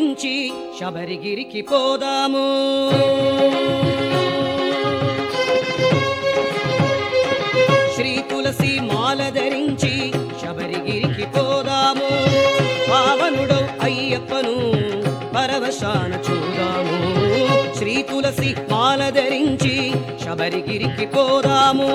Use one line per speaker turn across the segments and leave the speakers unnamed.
ధరించి శబరిగిరికి పోదాము శ్రీ తులసి మాల ధరించి శబరిగిరికి పోదాము పావనుడు అయ్యప్పను పరవశాన చూదాము శ్రీ తులసి మాల ధరించి శబరిగిరికి పోదాము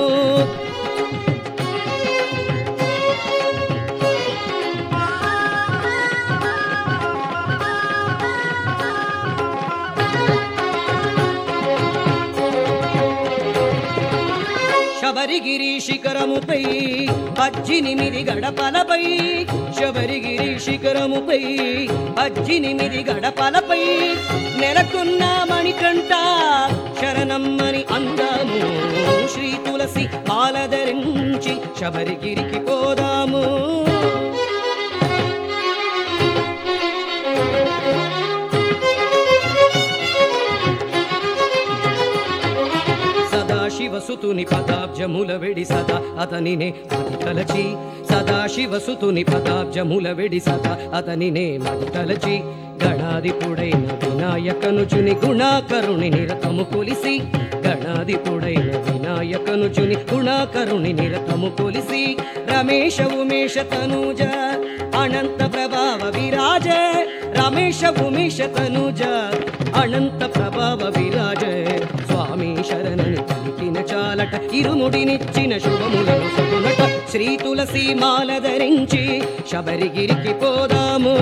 శబరిగిరి శిఖరముపై పద్దెనిమిది గడపలపై శబరిగిరి శిఖరముపై పద్దెనిమిది గడపలపై నెలకొన్న మణికంట శరణమ్మని అందాము శ్రీ తులసి మాల ధరించి శబరిగిరికి పోదాము సదాశివసుతుని పదాబ్జముల వెడి సదా అతనినే మది తలచి సదాశివసుతుని పదాబ్జముల వెడి సదా అతనినే మది తలచి గణాధిపుడైన వినాయకనుచుని గుణాకరుని నిరతము కొలిసి గణాధిపుడైన వినాయకనుచుని గుణాకరుని నిరతము కొలిసి రమేశ ఉమేష తనూజ అనంత ప్రభావ విరాజ రమేశ ఉమేష తనూజ అనంత ప్రభావ విరాజ స్వామి శరణని పలికిన చాలట ఇరుముడినిచ్చిన శుభములను సగునట శ్రీ తులసి మాల ధరించి శబరిగిరికి పోదాము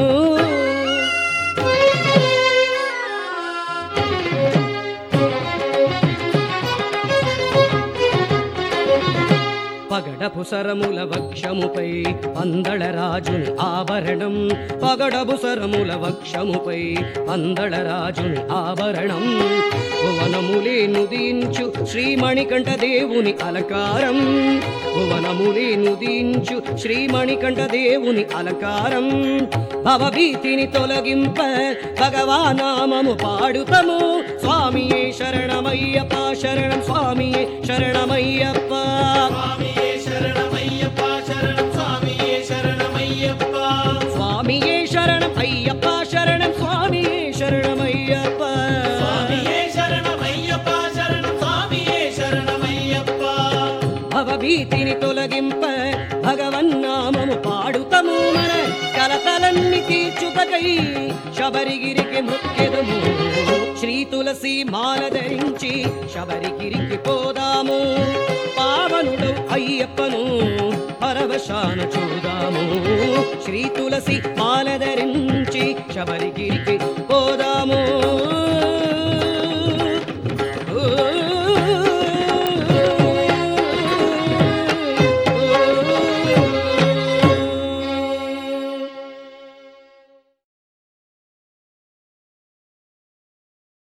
పగడపు సరముల వక్షముపై పందళ రాజుని ఆభరణం పగడపు సరముల వక్షముపై పందళ రాజుని ఆభరణం భువనములే నుదించు శ్రీమణికంఠ దేవుని అలంకారం భువనములే నుదించు శ్రీమణికంఠ దేవుని అలంకారం భవభీతిని తొలగింప భగవానామము పాడుతము స్వామియే శరణమయ్యప్ప శరణం స్వామియే శరణమయ్యప్ప
స్వామియే శరణమయ్యప్ప శరణం స్వామియే శరణమయ్యప్ప
స్వామియే శరణం అయ్యప్ప శరణం స్వామియే శరణమయ్యప్ప
స్వామియే శరణమయ్యప్ప శరణం స్వామియే శరణమయ్యప్ప
భవభీతిని తొలగింప భగవన్నామము పాడుతము మన కలతలన్ని తీర్చుటకై శబరిగిరికి మృక్కెదము శ్రీ తులసి మాల ధరించి శబరిగిరికి పోదాము పావనుడు అయ్యప్పను పరవశాన చూదాము శ్రీ తులసి మాల ధరించి శబరిగిరికి